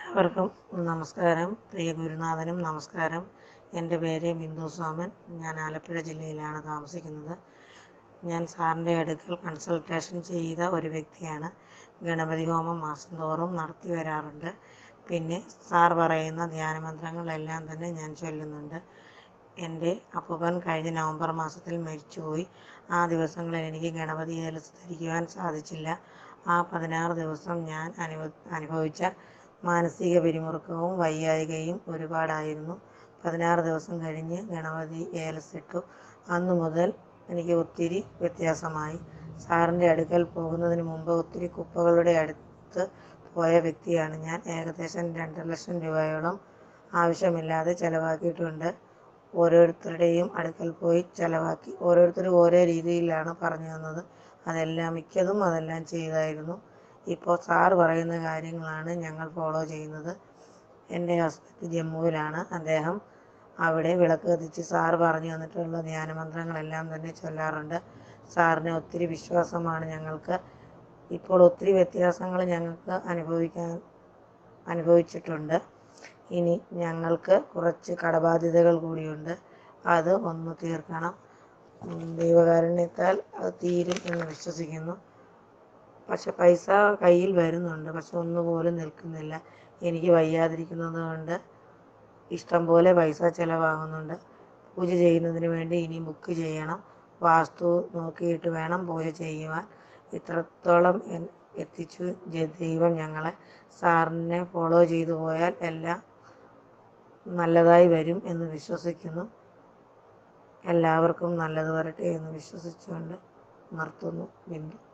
എല്ലാവർക്കും നമസ്കാരം പ്രിയ ഗുരുനാഥനും നമസ്കാരം എൻ്റെ പേര് ബിന്ദു സോമൻ ഞാൻ ആലപ്പുഴ ജില്ലയിലാണ് താമസിക്കുന്നത് ഞാൻ സാറിൻ്റെ അടുക്കൽ കൺസൾട്ടേഷൻ ചെയ്ത ഒരു വ്യക്തിയാണ് ഗണപതി ഹോമം മാസം തോറും നടത്തി വരാറുണ്ട് പിന്നെ സാർ പറയുന്ന ധ്യാനമന്ത്രങ്ങളെല്ലാം തന്നെ ഞാൻ ചൊല്ലുന്നുണ്ട് എൻ്റെ അപ്പൂപ്പൻ കഴിഞ്ഞ നവംബർ മാസത്തിൽ മരിച്ചുപോയി ആ ദിവസങ്ങളിൽ എനിക്ക് ഗണപതി ഏലസ് ധരിക്കുവാൻ സാധിച്ചില്ല ആ പതിനാറ് ദിവസം ഞാൻ അനുഭ അനുഭവിച്ച മാനസിക പിരിമുറുക്കവും വയ്യായികയും ഒരുപാടായിരുന്നു പതിനാറ് ദിവസം കഴിഞ്ഞ് ഗണപതി ഏലസിട്ടു അന്നു മുതൽ എനിക്ക് ഒത്തിരി വ്യത്യാസമായി സാറിൻ്റെ അടുക്കൽ പോകുന്നതിന് മുമ്പ് ഒത്തിരി കുപ്പകളുടെ അടുത്ത് പോയ വ്യക്തിയാണ് ഞാൻ ഏകദേശം രണ്ടര ലക്ഷം രൂപയോളം ആവശ്യമില്ലാതെ ചിലവാക്കിയിട്ടുണ്ട് ഓരോരുത്തരുടെയും അടുക്കൽ പോയി ചിലവാക്കി ഓരോരുത്തരും ഓരോ രീതിയിലാണ് പറഞ്ഞു തന്നത് അതെല്ലാം മിക്കതും അതെല്ലാം ചെയ്തായിരുന്നു ഇപ്പോൾ സാർ പറയുന്ന കാര്യങ്ങളാണ് ഞങ്ങൾ ഫോളോ ചെയ്യുന്നത് എൻ്റെ ഹസ്ബൻഡ് ജമ്മുവിലാണ് അദ്ദേഹം അവിടെ വിളക്ക് കത്തിച്ച് സാർ പറഞ്ഞു തന്നിട്ടുള്ള ധ്യാനമന്ത്രങ്ങളെല്ലാം തന്നെ ചൊല്ലാറുണ്ട് സാറിന് ഒത്തിരി വിശ്വാസമാണ് ഞങ്ങൾക്ക് ഇപ്പോൾ ഒത്തിരി വ്യത്യാസങ്ങൾ ഞങ്ങൾക്ക് അനുഭവിക്കാൻ അനുഭവിച്ചിട്ടുണ്ട് ഇനി ഞങ്ങൾക്ക് കുറച്ച് കടബാധ്യതകൾ കൂടിയുണ്ട് അത് ഒന്ന് തീർക്കണം ഉം, ദൈവകാരുണ്യത്താൽ അത് തീരും എന്ന് വിശ്വസിക്കുന്നു പക്ഷെ പൈസ കയ്യിൽ വരുന്നുണ്ട് പക്ഷെ ഒന്നുപോലും നിൽക്കുന്നില്ല എനിക്ക് വയ്യാതിരിക്കുന്നത് കൊണ്ട് ഇഷ്ടം പോലെ പൈസ ചിലവാകുന്നുണ്ട് പൂജ ചെയ്യുന്നതിന് വേണ്ടി ഇനി ബുക്ക് ചെയ്യണം വാസ്തു നോക്കിയിട്ട് വേണം പൂജ ചെയ്യുവാൻ ഇത്രത്തോളം എൻ- എത്തിച്ചു ജ- ദൈവം ഞങ്ങളെ സാറിനെ ഫോളോ ചെയ്തു പോയാൽ എല്ലാം നല്ലതായി വരും എന്ന് വിശ്വസിക്കുന്നു എല്ലാവർക്കും നല്ലത് വരട്ടെ എന്ന് വിശ്വസിച്ചുകൊണ്ട് നിർത്തുന്നു ബിന്ദു